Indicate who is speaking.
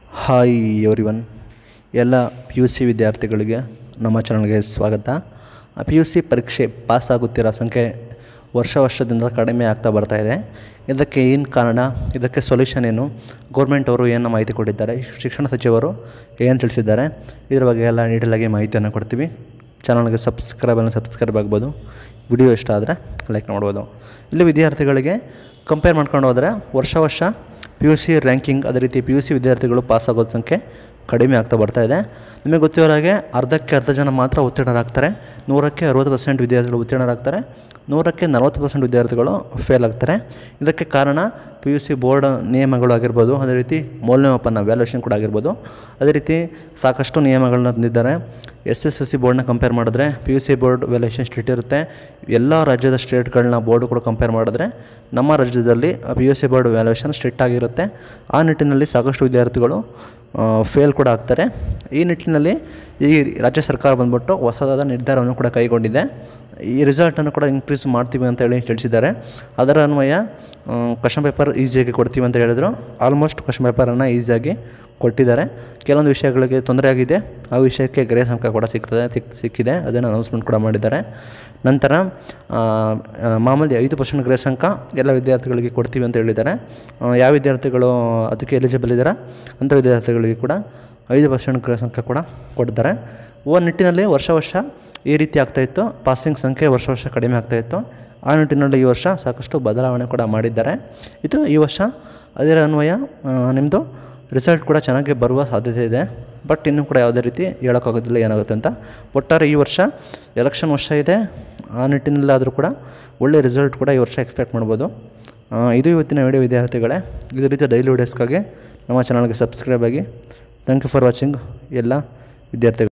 Speaker 1: hi everyone ಎಲ್ಲ P U C ವಿದ್ಯಾರ್ಥಿಗಳಿಗೆ ನಮ್ಮ ಚಾನಲ್ಗೆ ಸ್ವಾಗತ ಪಿ ಯು ಸಿ ಪರೀಕ್ಷೆ ಪಾಸ್ ಆಗುತ್ತಿರೋ ಸಂಖ್ಯೆ ವರ್ಷ ವರ್ಷದಿಂದ ಕಡಿಮೆ ಆಗ್ತಾ ಬರ್ತಾ ಇದೆ ಇದಕ್ಕೆ ಏನು ಕಾರಣ ಇದಕ್ಕೆ ಸೊಲ್ಯೂಷನ್ ಏನು ಗೌರ್ಮೆಂಟ್ ಅವರು ಏನು ಮಾಹಿತಿ ಕೊಟ್ಟಿದ್ದಾರೆ ಶಿಕ್ಷಣ ಸಚಿವರು ಏನು ತಿಳಿಸಿದ್ದಾರೆ ಇದ್ರ ಬಗ್ಗೆ ಎಲ್ಲ ಡೀಟೇಲಾಗಿ ಮಾಹಿತಿಯನ್ನು ಕೊಡ್ತೀವಿ ಚಾನಲ್ಗೆ ಸಬ್ಸ್ಕ್ರೈಬನ್ನು ಸಬ್ಸ್ಕ್ರೈಬ್ ಆಗ್ಬೋದು ವಿಡಿಯೋ ಇಷ್ಟ ಆದರೆ ಲೈಕ್ ಮಾಡ್ಬೋದು ಇಲ್ಲಿ ವಿದ್ಯಾರ್ಥಿಗಳಿಗೆ ಕಂಪೇರ್ ಮಾಡ್ಕೊಂಡು ಹೋದರೆ ವರ್ಷ ವರ್ಷ ಪಿ ಯು ಸಿ ರ್ಯಾಂಕಿಂಗ್ ಅದೇ ರೀತಿ ಪಿ ಯು ಸಿ ವಿದ್ಯಾರ್ಥಿಗಳು ಪಾಸ್ ಆಗೋದು ಸಂಖ್ಯೆ ಕಡಿಮೆ ಆಗ್ತಾ ಬರ್ತಾ ಇದೆ ನಿಮಗೆ ಗೊತ್ತಿರೋ ಹಾಗೆ ಅರ್ಧಕ್ಕೆ ಅರ್ಧ ಜನ ಮಾತ್ರ ಉತ್ತೀರ್ಣರಾಗ್ತಾರೆ ನೂರಕ್ಕೆ ಅರುವತ್ತು ಪರ್ಸೆಂಟ್ ವಿದ್ಯಾರ್ಥಿಗಳು ಉತ್ತೀರ್ಣರಾಗ್ತಾರೆ ನೂರಕ್ಕೆ ನಲವತ್ತು ಪರ್ಸೆಂಟ್ ವಿದ್ಯಾರ್ಥಿಗಳು ಫೇಲ್ ಆಗ್ತಾರೆ ಇದಕ್ಕೆ ಕಾರಣ ಪಿ ಯು ಸಿ ಬೋರ್ಡ್ ನಿಯಮಗಳು ಆಗಿರ್ಬೋದು ಅದೇ ರೀತಿ ಮೌಲ್ಯಮಾಪನ ವ್ಯಾಲ್ಯೂಷನ್ ಕೂಡ ಆಗಿರ್ಬೋದು ಅದೇ ರೀತಿ ಸಾಕಷ್ಟು ನಿಯಮಗಳನ್ನ ತಂದಿದ್ದಾರೆ ಎಸ್ ಎಸ್ ಎಸ್ ಸಿ ಬೋರ್ಡ್ನ ಕಂಪೇರ್ ಮಾಡಿದ್ರೆ P U C board valuation strict ಇರುತ್ತೆ ಎಲ್ಲ ರಾಜ್ಯದ ಸ್ಟೇಟ್ಗಳನ್ನ ಬೋರ್ಡ್ ಕೂಡ ಕಂಪೇರ್ ಮಾಡಿದ್ರೆ ನಮ್ಮ ರಾಜ್ಯದಲ್ಲಿ P U C board valuation strict ಆಗಿರುತ್ತೆ ಆ ನಿಟ್ಟಿನಲ್ಲಿ ಸಾಕಷ್ಟು ವಿದ್ಯಾರ್ಥಿಗಳು ಫೇಲ್ ಕೂಡ ಆಗ್ತಾರೆ ಈ ನಿಟ್ಟಿನಲ್ಲಿ ಈ ರಾಜ್ಯ ಸರ್ಕಾರ ಬಂದ್ಬಿಟ್ಟು ಹೊಸದಾದ ನಿರ್ಧಾರವನ್ನು ಕೂಡ ಕೈಗೊಂಡಿದೆ ಈ ರಿಸಲ್ಟನ್ನು ಕೂಡ ಇನ್ಕ್ರೀಸ್ ಮಾಡ್ತೀವಿ ಅಂತ ಹೇಳಿ ತಿಳಿಸಿದ್ದಾರೆ ಅದರ ಅನ್ವಯ ಕ್ವಶನ್ ಪೇಪರ್ ಈಸಿಯಾಗಿ ಕೊಡ್ತೀವಿ ಅಂತ ಹೇಳಿದ್ರು ಆಲ್ಮೋಸ್ಟ್ ಕ್ವಶನ್ ಪೇಪರನ್ನು ಈಸಿಯಾಗಿ ಕೊಟ್ಟಿದ್ದಾರೆ ಕೆಲವೊಂದು ವಿಷಯಗಳಿಗೆ ತೊಂದರೆ ಆಗಿದೆ ಆ ವಿಷಯಕ್ಕೆ ಗ್ರೇಸ್ ಅಂಕ ಕೂಡ ಸಿಗ್ತದೆ ಸಿಕ್ ಸಿಕ್ಕಿದೆ ಅದನ್ನು ಅನೌನ್ಸ್ಮೆಂಟ್ ಕೂಡ ಮಾಡಿದ್ದಾರೆ ನಂತರ ಆ, ಆ, ಮಾಮೂಲಿ ಐದು ಪರ್ಸೆಂಟ್ ಗ್ರೇಸ್ ಅಂಕ ಎಲ್ಲ ವಿದ್ಯಾರ್ಥಿಗಳಿಗೆ ಕೊಡ್ತೀವಿ ಅಂತ ಹೇಳಿದ್ದಾರೆ ಆ, ಯಾವ ವಿದ್ಯಾರ್ಥಿಗಳು ಅದಕ್ಕೆ ಎಲಿಜಿಬಲ್ ಇದ್ದಾರೆ ಅಂಥ ವಿದ್ಯಾರ್ಥಿಗಳಿಗೆ ಕೂಡ ಐದು ಪರ್ಸೆಂಟ್ ಗ್ರೇಸ್ ಅಂಕ ಕೂಡ ಕೊಡ್ತಾರೆ ಓ ನಿಟ್ಟಿನಲ್ಲಿ ವರ್ಷ ವರ್ಷ ಈ ರೀತಿ ಆಗ್ತಾಯಿತ್ತು ಪಾಸಿಂಗ್ ಸಂಖ್ಯೆ ವರ್ಷ ವರ್ಷ ಕಡಿಮೆ ಆಗ್ತಾಯಿತ್ತು ಆ ನಿಟ್ಟಿನಲ್ಲಿ ಈ ವರ್ಷ ಸಾಕಷ್ಟು ಬದಲಾವಣೆ ಕೂಡ ಮಾಡಿದ್ದಾರೆ ಇದು ಈ ವರ್ಷ ಅದರ ಅನ್ವಯ ನಿಮ್ಮದು ರಿಸಲ್ಟ್ ಕೂಡ ಚೆನ್ನಾಗಿ ಬರುವ ಸಾಧ್ಯತೆ ಇದೆ ಬಟ್ ಇನ್ನೂ ಕೂಡ ಯಾವುದೇ ರೀತಿ ಹೇಳೋಕ್ಕಾಗೋದಿಲ್ಲ ಏನಾಗುತ್ತೆ ಅಂತ ಒಟ್ಟಾರೆ ಈ ವರ್ಷ ಎಲೆಕ್ಷನ್ ವರ್ಷ ಇದೆ ಆ ನಿಟ್ಟಿನಲ್ಲಾದರೂ ಕೂಡ ಒಳ್ಳೆಯ ರಿಸಲ್ಟ್ ಕೂಡ ಈ ವರ್ಷ ಎಕ್ಸ್ಪೆಕ್ಟ್ ಮಾಡ್ಬೋದು ಆ, ಇದು ಇವತ್ತಿನ ವಿಡಿಯೋ ವಿದ್ಯಾರ್ಥಿಗಳೇ ಇದೇ ರೀತಿ ಡೈಲಿ ವಿಡಿಯೋಸ್ಗಾಗಿ ನಮ್ಮ ಚಾನಲ್ಗೆ ಸಬ್ಸ್ಕ್ರೈಬ್ ಆಗಿ ಥ್ಯಾಂಕ್ ಯು ಫಾರ್ ವಾಚಿಂಗ್ ಎಲ್ಲ ವಿದ್ಯಾರ್ಥಿಗಳು